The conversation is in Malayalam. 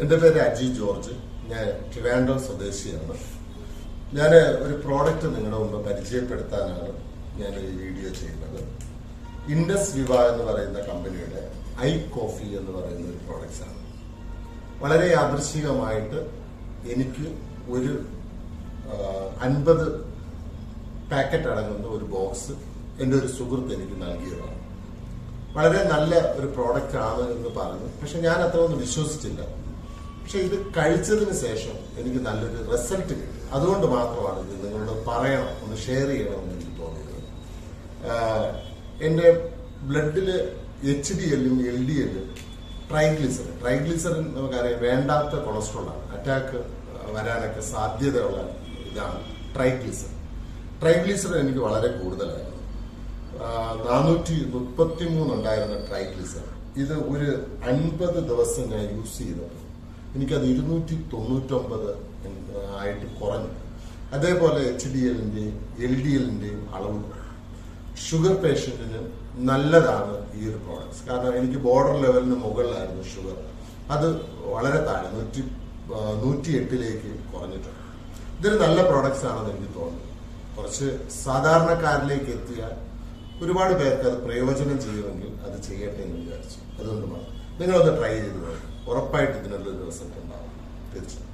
എൻ്റെ പേര് അജി ജോർജ് ഞാൻ ട്രിവാൻഡ്രം സ്വദേശിയാണ് ഞാൻ ഒരു പ്രോഡക്റ്റ് നിങ്ങളുടെ മുമ്പ് പരിചയപ്പെടുത്താനാണ് ഞാൻ ഈ വീഡിയോ ചെയ്യുന്നത് ഇൻഡസ് വിവ എന്ന് പറയുന്ന കമ്പനിയുടെ ഐ കോഫി എന്ന് പറയുന്ന ഒരു പ്രോഡക്റ്റ്സ് ആണ് വളരെ യാദൃശികമായിട്ട് എനിക്ക് ഒരു അൻപത് പാക്കറ്റ് അടങ്ങുന്ന ഒരു ബോക്സ് എൻ്റെ ഒരു സുഹൃത്ത് എനിക്ക് നൽകിയതാണ് വളരെ നല്ല ഒരു പ്രോഡക്റ്റ് ആണ് എന്ന് പറഞ്ഞു പക്ഷെ ഞാൻ അത്രയൊന്നും വിശ്വസിച്ചില്ല പക്ഷെ ഇത് കഴിച്ചതിന് ശേഷം എനിക്ക് നല്ലൊരു റിസൾട്ട് കിട്ടി അതുകൊണ്ട് മാത്രമാണ് ഇത് നിങ്ങളോട് പറയണം ഒന്ന് ഷെയർ ചെയ്യണമെന്ന് എനിക്ക് തോന്നിയത് ആഹ് എൻ്റെ ബ്ലഡില് എച്ച് ഡി എല്ലും എൽ ഡി എല്ലും ട്രൈഗ്ലിസറിൻ ട്രൈഗ്ലിസറിൻ നമുക്കറിയാം വേണ്ടാത്ത കൊളസ്ട്രോൾ ആണ് അറ്റാക്ക് വരാനൊക്കെ സാധ്യതയുള്ള ഇതാണ് ട്രൈഗ്ലിസറിൻ ട്രൈഗ്ലിസറിൻ എനിക്ക് വളരെ കൂടുതലായിരുന്നു നാനൂറ്റി മുപ്പത്തി മൂന്നുണ്ടായിരുന്ന ട്രൈഗ്ലിസറിൻ ഇത് ഒരു അൻപത് ദിവസം ഞാൻ യൂസ് ചെയ്തപ്പോൾ എനിക്കത് ഇരുന്നൂറ്റി തൊണ്ണൂറ്റൊമ്പത് ആയിട്ട് കുറഞ്ഞു അതേപോലെ എച്ച് ഡി എല്ലിന്റെയും എൽ ഡി എല്ലിന്റെയും അളവ് ഷുഗർ പേഷ്യന്റിന് നല്ലതാണ് ഈ ഒരു പ്രോഡക്ട്സ് കാരണം എനിക്ക് ബോർഡർ ലെവലിന് മുകളിലായിരുന്നു ഷുഗർ അത് വളരെ താഴെ നൂറ്റി നൂറ്റി എട്ടിലേക്ക് കുറഞ്ഞിട്ടുണ്ട് ഇതൊരു നല്ല പ്രോഡക്ട്സ് ആണെന്ന് എനിക്ക് തോന്നുന്നു കുറച്ച് സാധാരണക്കാരിലേക്ക് എത്തിയാൽ ഒരുപാട് പേർക്ക് അത് പ്രയോജനം ചെയ്യുമെങ്കിൽ അത് ചെയ്യട്ടെ എന്ന് വിചാരിച്ചു അതുകൊണ്ട് മാത്രം നിങ്ങളൊന്ന് ട്രൈ ചെയ്ത് നോക്കും ഉറപ്പായിട്ട് ഇതിനുള്ള ഒരു റിസൾട്ട് ഉണ്ടാവും തീർച്ചയായും